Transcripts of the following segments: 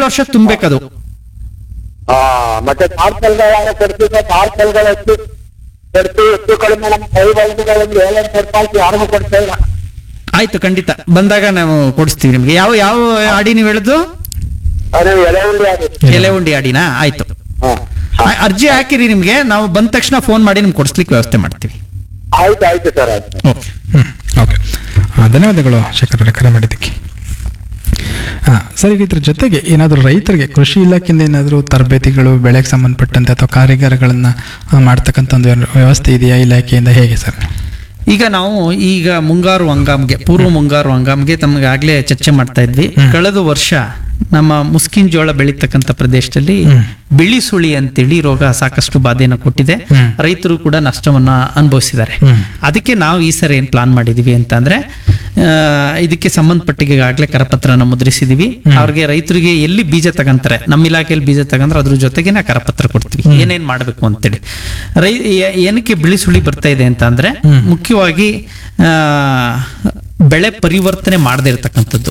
ವರ್ಷ ತುಂಬೇಕದು ಆ ಮತ್ತೆ ಪಾರ್ಸಲ್ಗಳ ಕೊಡ್ತೀವಿ ಸರ್ ಪಾರ್ಸಲ್ಗಳ ಹೆಚ್ಚು ಕೊಡ್ತೀವಿ ಹೆಚ್ಚು ಕಡಿಮೆ ನಮ್ಮ ಕೈ ಬಳಸಿಗಳಲ್ಲಿ ಏಳೆಂಟು ರೂಪಾಯಿ ಯಾರಿಗೂ ಕೊಡ್ತಾ ಇಲ್ಲ ಆಯ್ತು ಖಂಡಿತ ಬಂದಾಗ ನಾವು ಕೊಡಿಸ್ತೀವಿ ನಿಮ್ಗೆ ಯಾವ ಯಾವ ಆಡಿ ನೀವು ಹೇಳುದು ಅದು ಎಲೆ ಉಂಡೆ ಅದು ಎಲೆ ಉಂಡಿ ಆಡಿನಾ ಆಯ್ತು ಹಾ ಆ- ಅರ್ಜಿ ಹಾಕಿರಿ ನಿಮ್ಗೆ ನಾವು ಬಂದ ತಕ್ಷಣ ಫೋನ್ ಮಾಡಿ ನಿಮ್ಗೆ ಕೊಡಿಸ್ಲಿಕ್ಕೆ ವ್ಯವಸ್ಥೆ ಮಾಡ್ತೀವಿ ಆಯ್ತು ಆಯ್ತು ಸರ್ ಆಯ್ತು ಓಕೆ ಹ್ಮ್ ಓಕೆ ಆ, ಧನ್ಯವಾದಗಳು ಶೇಖರ್ ಅವರೇ ಕರೆ ಮಾಡಿದ್ದಕ್ಕೆ ಹಾಂ ಸರ್ ಈಗ ಇದ್ರ ಜೊತೆಗೆ ಏನಾದರೂ ರೈತರಿಗೆ ಕೃಷಿ ಇಲಾಖೆಯಿಂದ ಏನಾದರೂ ತರಬೇತಿಗಳು ಬೆಳೆಗೆ ಸಂಬಂಧಪಟ್ಟಂತೆ ಅಥವಾ ಕಾರಿಗಾರಗಳನ್ನು ಮಾಡ್ತಕ್ಕಂಥ ಒಂದು ಏನು ವ್ಯವಸ್ಥೆ ಇದೆಯಾ ಇಲಾಖೆಯಿಂದ ಹೇಗೆ ಸರ್ ಈಗ ನಾವು ಈಗ ಮುಂಗಾರು ಹಂಗಾಮ್ಗೆ ಪೂರ್ವ ಮುಂಗಾರು ಹಂಗಾಮ್ಗೆ ತಮಗೆ ಆಗ್ಲೇ ಚರ್ಚೆ ಮಾಡ್ತಾ ಇದ್ವಿ ಕಳೆದ ವರ್ಷ ನಮ್ಮ ಮುಸ್ಕಿನ್ ಜೋಳ ಬೆಳೀತಕ್ಕಂಥ ಪ್ರದೇಶದಲ್ಲಿ ಬಿಳಿ ಸುಳಿ ಅಂತೇಳಿ ರೋಗ ಸಾಕಷ್ಟು ಬಾಧೆಯನ್ನು ಕೊಟ್ಟಿದೆ ಹ್ಮ್. ರೈತರು ಕೂಡ ನಷ್ಟವನ್ನ ಅನುಭವಿಸಿದ್ದಾರೆ ಹ್ಮ್. ಅದಕ್ಕೆ ನಾವು ಈ ಸರಿ ಏನ್ ಪ್ಲಾನ್ ಮಾಡಿದೀವಿ ಅಂತಂದ್ರೆ ಆ, ಇದಕ್ಕೆ ಸಂಬಂಧಪಟ್ಟಿಗೆ ಈಗಾಗಲೇ ಕರಪತ್ರನ ಮುದ್ರಿಸಿದೀವಿ ಅವ್ರಿಗೆ ರೈತರಿಗೆ ಎಲ್ಲಿ ಬೀಜ ತಗಂತಾರೆ ನಮ್ಮ ಇಲಾಖೆಯಲ್ಲಿ ಬೀಜ ತಗಂದ್ರೆ ಅದ್ರ ಜೊತೆಗೇನೆ ಕರಪತ್ರ ಕೊಡ್ತೀವಿ ಏನೇನ್ ಮಾಡ್ಬೇಕು ಅಂತೇಳಿ ರೈ ಏ- ಏನಕ್ಕೆ ಬಿಳಿ ಸುಳಿ ಬರ್ತಾ ಇದೆ ಅಂತ ಅಂದ್ರೆ ಮುಖ್ಯವಾಗಿ ಆ, ಬೆಳೆ ಪರಿವರ್ತನೆ ಮಾಡದೇ ಇರತಕ್ಕಂಥದ್ದು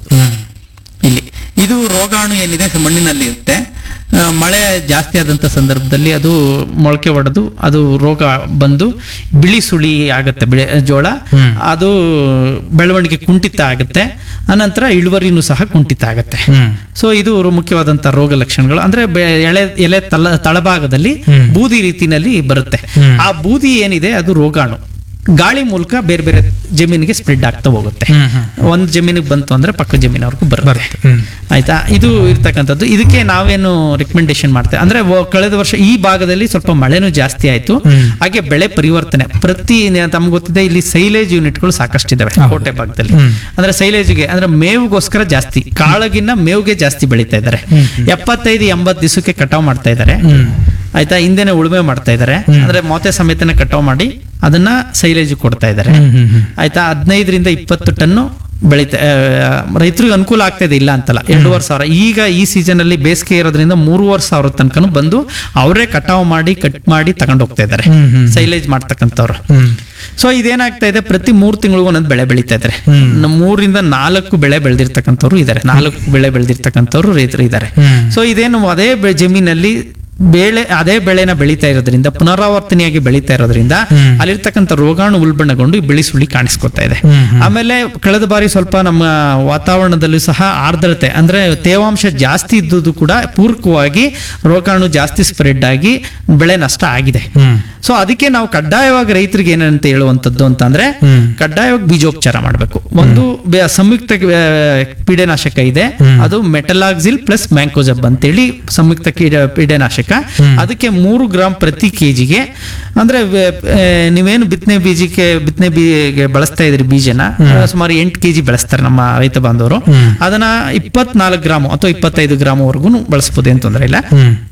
ಇಲ್ಲಿ ಇದು ರೋಗಾಣು ಏನಿದೆ ಮಣ್ಣಿನಲ್ಲಿ ಇರುತ್ತೆ ಆ, ಮಳೆ ಜಾಸ್ತಿ ಆದಂತ ಸಂದರ್ಭದಲ್ಲಿ ಅದು ಮೊಳಕೆ ಒಡೆದು ಅದು ರೋಗ ಬಂದು ಬಿಳಿ ಸುಳಿ ಆಗತ್ತೆ ಬೆಳೆ ಜೋಳ ಅದು ಬೆಳವಣಿಗೆ ಕುಂಠಿತ ಆಗುತ್ತೆ ಅನಂತರ ಇಳುವರಿನೂ ಸಹ ಕುಂಠಿತ ಆಗುತ್ತೆ ಹ್ಮ್. ಸೊ ಇದು ರು- ಮುಖ್ಯವಾದಂತ ರೋಗ ಲಕ್ಷಣಗಳು ಅಂದ್ರೆ ಬೆ- ಎಳೆ ಎಲೆ ತಳ ತಳಭಾಗದಲ್ಲಿ ಬೂದಿ ರೀತಿನಲ್ಲಿ ಬರುತ್ತೆ ಆ ಬೂದಿ ಏನಿದೆ ಅದು ರೋಗಾಣು ಗಾಳಿ ಮೂಲಕ ಬೇರೆ ಬೇರೆ ಜಮೀನಿಗೆ ಸ್ಪ್ರೆಡ್ ಆಗ್ತಾ ಹೋಗುತ್ತೆ ಒಂದ್ ಜಮೀನಿಗೆ ಬಂತು ಅಂದ್ರೆ ಪಕ್ಕ ಜಮೀನವ್ರಿಗೂ ಬರುತ್ತೆ ಹ್ಮ್. ಆಯ್ತಾ ಇದು ಇರ್ತಕ್ಕಂಥದ್ದು ಇದಕ್ಕೆ ನಾವೇನು ರಿಕಮೆಂಡೇಶನ್ ಮಾಡ್ತೇವೆ ಅಂದ್ರೆ ವ- ಕಳೆದ ವರ್ಷ ಈ ಭಾಗದಲ್ಲಿ ಸ್ವಲ್ಪ ಮಳೆನೂ ಜಾಸ್ತಿ ಆಯ್ತು ಹಾಗೆ ಬೆಳೆ ಪರಿವರ್ತನೆ ಪ್ರತಿ ತಮ್ಗೆ ಗೊತ್ತಿದೆ ಇಲ್ಲಿ ಸೈಲೇಜ್ ಯೂನಿಟ್ಗಳು ಸಾಕಷ್ಟಿದಾವೆ ಕೋಟೆ ಭಾಗದಲ್ಲಿ ಅಂದ್ರೆ ಸೈಲೇಜ್ಗೆ ಅಂದ್ರೆ ಮೇವಿಗೋಸ್ಕರ ಜಾಸ್ತಿ ಕಾಳಗಿನ್ನ ಮೇವಿಗೆ ಜಾಸ್ತಿ ಬೆಳೀತಾ ಇದ್ದಾರೆ ಎಪ್ಪತ್ತೈದು ಎಂಬತ್ತು ದಿವಸಕ್ಕೆ ಕಟಾವ್ ಮಾಡ್ತಾ ಇದ್ದಾರೆ ಆಯ್ತಾ ಹಿಂದೆನೆ ಉಳುಮೆ ಮಾಡ್ತಾ ಇದ್ದಾರೆ ಅಂದ್ರೆ ಮೊತೆ ಸಮೇತನೆ ಕಟಾವ್ ಮಾಡಿ ಅದನ್ನ ಸೈಲೇಜ್ ಕೊಡ್ತಾ ಇದ್ದಾರೆ ಆಯ್ತಾ ಹದಿನೈದರಿಂದ ಇಪ್ಪತ್ತು ಟನ್ನು ಬೆಳೀತಾ ರೈತರಿಗೆ ಅನುಕೂಲ ಆಗ್ತಾ ಇದೆ ಇಲ್ಲ ಅಂತಲ್ಲ ಎರಡೂವರೆ ಸಾವಿರ ಈಗ ಈ ಸೀಸನ್ ಅಲ್ಲಿ ಬೇಸಿಗೆ ಇರೋದ್ರಿಂದ ಮೂರುವರೆ ಸಾವಿರ ತನಕನೂ ಬಂದು ಅವರೇ ಕಟಾವ್ ಮಾಡಿ ಕಟ್ ಮಾಡಿ ತಗೊಂಡು ಹೋಗ್ತಾ ಇದ್ದಾರೆ ಸೈಲೇಜ್ ಮಾಡ್ತಕ್ಕಂಥವ್ರು ಸೊ ಇದೇನಾಗ್ತಾ ಇದೆ ಪ್ರತಿ ಮೂರು ತಿಂಗಳಿಗೂ ಒಂದೊಂದು ಬೆಳೆ ಬೆಳೀತಾ ಇದ್ದಾರೆ ನ- ಮೂರಿಂದ ನಾಲ್ಕು ಬೆಳೆ ಬೆಳೆದಿರ್ತಕ್ಕಂಥವ್ರು ಇದ್ದಾರೆ ನಾಲ್ಕು ಬೆಳೆ ಬೆಳೆದಿರ್ತಕ್ಕಂಥವ್ರು ರೈತರು ಇದ್ದಾರೆ ಸೊ ಇದೇನು ಅದೇ ಬೆ- ಜಮೀನಲ್ಲಿ ಬೆಳೆ ಅದೇ ಬೆಳೆನ ಬೆಳೀತಾ ಇರೋದ್ರಿಂದ ಪುನರಾವರ್ತನೆಯಾಗಿ ಬೆಳೀತಾ ಇರೋದ್ರಿಂದ ಅಲ್ಲಿರ್ತಕ್ಕಂಥ ರೋಗಾಣು ಉಲ್ಬಣಗೊಂಡು ಈ ಬಿಳಿ ಸುಳಿ ಕಾಣಿಸ್ಕೊತಾ ಇದೆ ಆಮೇಲೆ ಕಳೆದ ಬಾರಿ ಸ್ವಲ್ಪ ನಮ್ಮ ವಾತಾವರಣದಲ್ಲೂ ಸಹ ಆರ್ದ್ರತೆ ಅಂದ್ರೆ ತೇವಾಂಶ ಜಾಸ್ತಿ ಇದ್ದುದು ಕೂಡ ಪೂರಕವಾಗಿ ರೋಗಾಣು ಜಾಸ್ತಿ ಸ್ಪ್ರೆಡ್ ಆಗಿ ಬೆಳೆ ನಷ್ಟ ಆಗಿದೆ ಸೊ ಅದಕ್ಕೆ ನಾವು ಕಡ್ಡಾಯವಾಗಿ ರೈತರಿಗೆ ಏನಂತ ಹೇಳುವಂತದ್ದು ಅಂತಂದ್ರೆ ಕಡ್ಡಾಯವಾಗಿ ಬೀಜೋಪಚಾರ ಮಾಡಬೇಕು ಒಂದು ಬೆ- ಸಂಯುಕ್ತ ಆ, ಪೀಡೆನಾಶಕ ಇದೆ ಅದು ಮೆಟಲಾಕ್ಸಿಲ್ ಪ್ಲಸ್ ಮ್ಯಾಂಕೋಜಬ್ ಅಂತೇಳಿ ಸಂಯುಕ್ತ ಕೀಟ ಪೀಡೆನಾಶಕ ಅದಕ್ಕೆ ಮೂರು ಗ್ರಾಮ್ ಪ್ರತಿ ಕೆಜಿಗೆ ಅಂದ್ರೆ ವೆ- ಆ, ನೀವೇನು ಬಿತ್ತನೆ ಬೀಜಕ್ಕೆ ಬಿತ್ತನೆ ಬೀಗೆ ಬಳಸ್ತಾ ಇದ್ರಿ ಬೀಜನ ಆ, ಸುಮಾರು ಎಂಟು ಕೆಜಿ ಬೆಳೆಸ್ತಾರೆ ನಮ್ಮ ರೈತ ಬಾಂಧವರು ಅದನ್ನ ಇಪ್ಪತ್ನಾಲ್ಕು ಗ್ರಾಮ್ ಅಥವಾ ಇಪ್ಪತ್ತೈದು ಗ್ರಾಮ್ ವರ್ಗು ಬಳಸ್ಬೋದು ಏನ್ ತೊಂದರೆ ಇಲ್ಲ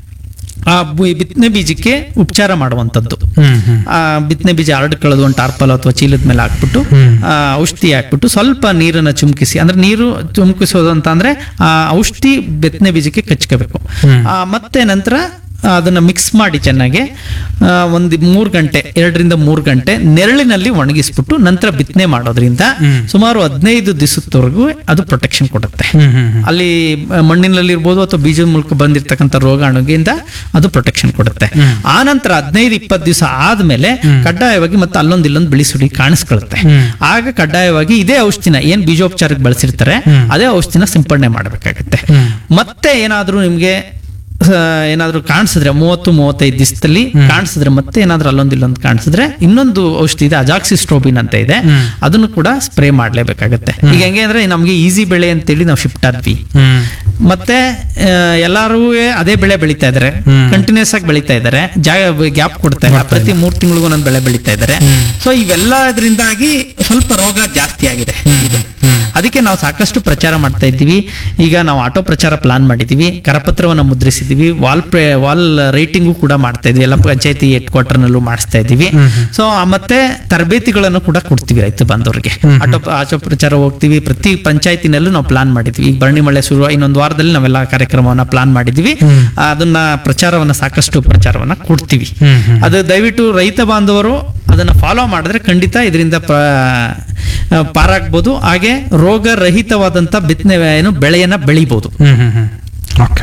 ಆ ಬು- ಬಿತ್ತನೆ ಬೀಜಕ್ಕೆ ಉಪಚಾರ ಮಾಡುವಂತದ್ದು ಆ ಬಿತ್ತನೆ ಬೀಜ ಹರಡ್ಕೊಳ್ಳೋದು ಒಂದು ಟಾರ್ಪಲ್ ಅಥವಾ ಚೀಲದ ಮೇಲೆ ಹಾಕ್ಬಿಟ್ಟು ಆ, ಔಷಧಿ ಹಾಕ್ಬಿಟ್ಟು ಸ್ವಲ್ಪ ನೀರನ್ನ ಚುಮ್ಕಿಸಿ ಅಂದ್ರೆ ನೀರು ಚುಮ್ಕಿಸೋದು ಅಂತ ಅಂದ್ರೆ ಆ ಔಷಧಿ ಬಿತ್ತನೆ ಬೀಜಕ್ಕೆ ಕಚ್ಕೋಬೇಕು ಆ, ಮತ್ತೆ ನಂತರ ಅದನ್ನ ಮಿಕ್ಸ್ ಮಾಡಿ ಚೆನ್ನಾಗಿ ಆ, ಒಂದು ಮೂರು ಗಂಟೆ ಎರಡರಿಂದ ಮೂರು ಗಂಟೆ ನೆರಳಿನಲ್ಲಿ ಒಣಗಿಸ್ಬಿಟ್ಟು ನಂತರ ಬಿತ್ತನೆ ಮಾಡೋದ್ರಿಂದ ಸುಮಾರು ಹದಿನೈದು ದಿವಸದವರೆಗೂ ಅದು ಪ್ರೊಟೆಕ್ಷನ್ ಕೊಡುತ್ತೆ ಅಲ್ಲಿ ಆ, ಮಣ್ಣಿನಲ್ಲಿ ಇರ್ಬೋದು ಅಥವಾ ಬೀಜದ ಮೂಲಕ ಬಂದಿರತಕ್ಕಂಥ ರೋಗಾಣುಗಿಂದ ಅದು ಪ್ರೊಟೆಕ್ಷನ್ ಕೊಡುತ್ತೆ ಆ ನಂತರ ಹದಿನೈದು ಇಪ್ಪತ್ತು ದಿವಸ ಆದ್ಮೇಲೆ ಕಡ್ಡಾಯವಾಗಿ ಮತ್ತೆ ಅಲ್ಲೊಂದು ಇಲ್ಲೊಂದು ಬಿಳಿ ಸುಳಿ ಕಾಣಿಸ್ಕೊಳುತ್ತೆ ಆಗ ಕಡ್ಡಾಯವಾಗಿ ಇದೇ ಔಷಧಿನ ಏನ್ ಬೀಜೋಪಚಾರಕ್ಕೆ ಬಳಸಿರ್ತಾರೆ ಅದೇ ಔಷಧಿನ ಸಿಂಪಡಣೆ ಮಾಡಬೇಕಾಗತ್ತೆ ಮತ್ತೆ ಏನಾದ್ರೂ ನಿಮ್ಗೆ ಆ, ಏನಾದ್ರೂ ಕಾಣಿಸಿದ್ರೆ ಮೂವತ್ತು ಮೂವತ್ತೈದು ದಿವಸದಲ್ಲಿ ಕಾಣಿಸಿದ್ರೆ ಮತ್ತೆ ಏನಾದ್ರೂ ಅಲ್ಲೊಂದು ಇಲ್ಲೊಂದು ಕಾಣಿಸಿದ್ರೆ ಇನ್ನೊಂದು ಔಷಧಿ ಇದೆ ಅಜಾಕ್ಸಿಸ್ಟ್ರೋಬಿನ್ ಅಂತ ಇದೆ ಅದನ್ನು ಕೂಡ ಸ್ಪ್ರೇ ಮಾಡ್ಲೇಬೇಕಾಗತ್ತೆ ಈಗ ಹೆಂಗೆ ಅಂದ್ರೆ ನಮ್ಗೆ ಈಸಿ ಬೆಳೆ ಅಂತೇಳಿ ನಾವು ಶಿಫ್ಟ್ ಆದ್ವಿ ಮತ್ತೆ ಆ, ಎಲ್ಲಾರು ಅದೇ ಬೆಳೆ ಬೆಳೀತಾ ಇದಾರೆ ಕಂಟಿನ್ಯೂಸ್ ಆಗಿ ಬೆಳೀತಾ ಇದಾರೆ ಜಾಗ ಗ್ಯಾಪ್ ಕೊಡ್ತಾ ಇಲ್ಲ ಪ್ರತಿ ಮೂರ್ ತಿಂಗಳಿಗೂ ಒಂದೊಂದು ಬೆಳೆ ಬೆಳೀತಾ ಇದಾರೆ ಸೊ ಇವೆಲ್ಲ ಇದರಿಂದಾಗಿ ಸ್ವಲ್ಪ ರೋಗ ಜಾಸ್ತಿ ಆಗಿದೆ ಇದು. ಅದಕ್ಕೆ ನಾವು ಸಾಕಷ್ಟು ಪ್ರಚಾರ ಮಾಡ್ತಾ ಇದ್ದೀವಿ ಈಗ ನಾವು ಆಟೋ ಪ್ರಚಾರ ಪ್ಲಾನ್ ಮಾಡಿದೀವಿ ಕರಪತ್ರವನ್ನು ಮುದ್ರಿಸಿದೀವಿ ವಾಲ್ ಪ್ರೇ ವಾಲ್ ರೈಟಿಂಗು ಕೂಡ ಮಾಡ್ತಾ ಇದ್ವಿ ಎಲ್ಲ ಪಂಚಾಯತಿ ಹೆಡ್ ಕ್ವಾರ್ಟರ್ನಲ್ಲೂ ಮಾಡಿಸ್ತಾ ಇದ್ದೀವಿ ಸೊ ಮತ್ತೆ ತರಬೇತಿಗಳನ್ನು ಕೂಡ ಕೊಡ್ತೀವಿ ರೈತ ಬಾಂಧವರಿಗೆ ಆಟೋ ಆಟೋ ಪ್ರಚಾರ ಹೋಗ್ತೀವಿ ಪ್ರತಿ ಪಂಚಾಯತಿನಲ್ಲೂ ನಾವು ಪ್ಲಾನ್ ಮಾಡಿದ್ವಿ ಈಗ ಬರಣಿ ಮಳೆ ಶುರು ಇನ್ನೊಂದು ವಾರದಲ್ಲಿ ನಾವೆಲ್ಲ ಕಾರ್ಯಕ್ರಮವನ್ನ ಪ್ಲಾನ್ ಮಾಡಿದ್ವಿ ಅದನ್ನ ಪ್ರಚಾರವನ್ನ ಸಾಕಷ್ಟು ಪ್ರಚಾರವನ್ನ ಕೊಡ್ತೀವಿ ಅದು ದಯವಿಟ್ಟು ರೈತ ಬಾಂಧವರು ಅದನ್ನ ಫಾಲೋ ಮಾಡಿದ್ರೆ ಖಂಡಿತ ಇದರಿಂದ ಪಾರಾಗ್ಬೋದು ಹಾಗೆ ರೋಗ ರಹಿತವಾದಂತ ಬಿತ್ತನೆ ಏನು ಬೆಳೆಯನ್ನ ಬೆಳಿಬಹುದು ಹ್ಮ್ ಹ್ಮ್ ಹ್ಮ್ ಓಕೆ